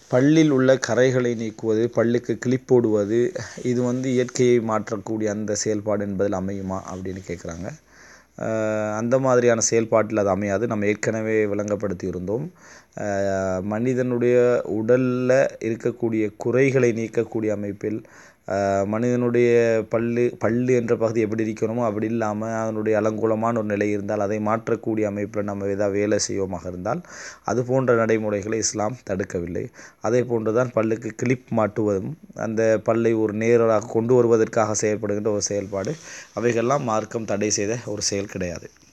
பல்லில் உள்ள கறைகளை நீக்குவது பல்லுக்கு கிளிப் போடுவது இது வந்து இயற்கையை மாற்றக்கூடிய அந்த செயல்பாடு என்பதில் அமையுமா அப்படின்னு கேட்குறாங்க அந்த மாதிரியான செயல்பாட்டில் அது அமையாது நம்ம ஏற்கனவே விளங்கப்படுத்தி இருந்தோம் மனிதனுடைய உடலில் இருக்கக்கூடிய குறைகளை நீக்கக்கூடிய அமைப்பில் மனிதனுடைய பல்லு பல்லு என்ற பகுதி எப்படி இருக்கணுமோ அப்படி இல்லாமல் அதனுடைய அலங்கோலமான ஒரு நிலை இருந்தால் அதை மாற்றக்கூடிய அமைப்பில் நம்ம ஏதாவது வேலை செய்வோமாக இருந்தால் அது போன்ற நடைமுறைகளை இஸ்லாம் தடுக்கவில்லை அதே போன்று தான் பல்லுக்கு கிளிப் மாட்டுவதும் அந்த பல்லை ஒரு நேராக கொண்டு வருவதற்காக செயல்படுகின்ற ஒரு செயல்பாடு அவைகளெல்லாம் மார்க்கம் தடை செய்த ஒரு செயல் கிடையாது